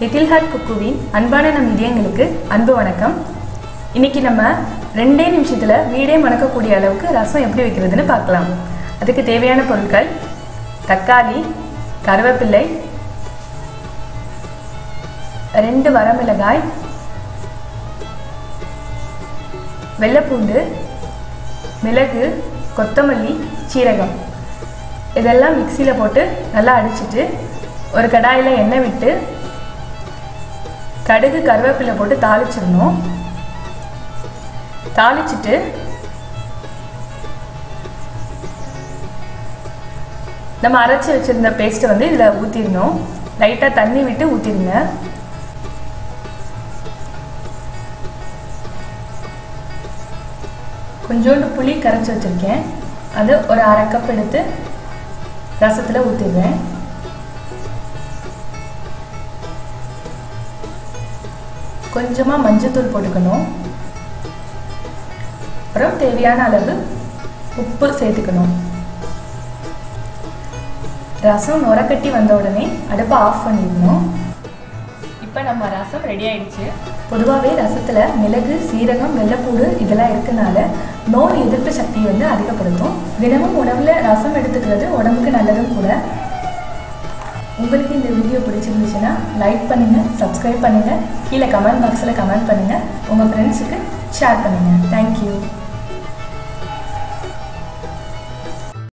little heart குக்குவின் அன்பான நம் இதயங்களுக்கு அன்பு வணக்கம் இன்னைக்கு நம்ம ரெண்டே நிமிஷத்தில் வீடே மணக்கக்கூடிய அளவுக்கு ரசம் எப்படி வைக்கிறதுன்னு பார்க்கலாம் அதுக்கு தேவையான பொருட்கள் தக்காளி கருவேப்பிள்ளை ரெண்டு வரமிளகாய் வெள்ளைப்பூண்டு மிளகு கொத்தமல்லி சீரகம் இதெல்லாம் மிக்சியில் போட்டு நல்லா அடிச்சிட்டு ஒரு கடாயில் எண்ணெய் விட்டு கடுகு கருவேப்பிலை போட்டு தாளிச்சிடணும் தாளிச்சிட்டு நம்ம அரைச்சி வச்சிருந்த பேஸ்ட்டை வந்து இதில் ஊற்றிடணும் லைட்டாக தண்ணி விட்டு ஊற்றிடுங்க கொஞ்சோண்டு புளி கரைச்சி வச்சுருக்கேன் அது ஒரு அரை கப் எடுத்து ரசத்தில் ஊற்றிடுவேன் கொஞ்சமாக மஞ்சத்தூள் போட்டுக்கணும் அப்புறம் தேவையான அளவு உப்பு சேர்த்துக்கணும் ரசம் நுரக்கட்டி வந்த உடனே அடுப்பை ஆஃப் பண்ணிடணும் இப்போ நம்ம ரசம் ரெடி ஆயிடுச்சு பொதுவாகவே ரசத்தில் மிளகு சீரகம் வெள்ளைப்பூடு இதெல்லாம் இருக்கனால நோய் எதிர்ப்பு சக்தியை வந்து அதிகப்படுத்தும் தினமும் உணவில் ரசம் எடுத்துக்கிறது உடம்புக்கு நல்லதும் கூட உங்களுக்கு இந்த வீடியோ பிடிச்சிருந்துச்சுன்னா லைக் பண்ணுங்கள் சப்ஸ்கிரைப் பண்ணுங்கள் கீழே கமெண்ட் பாக்ஸில் கமெண்ட் பண்ணுங்கள் உங்கள் ஃப்ரெண்ட்ஸுக்கு ஷேர் பண்ணுங்கள் தேங்க்யூ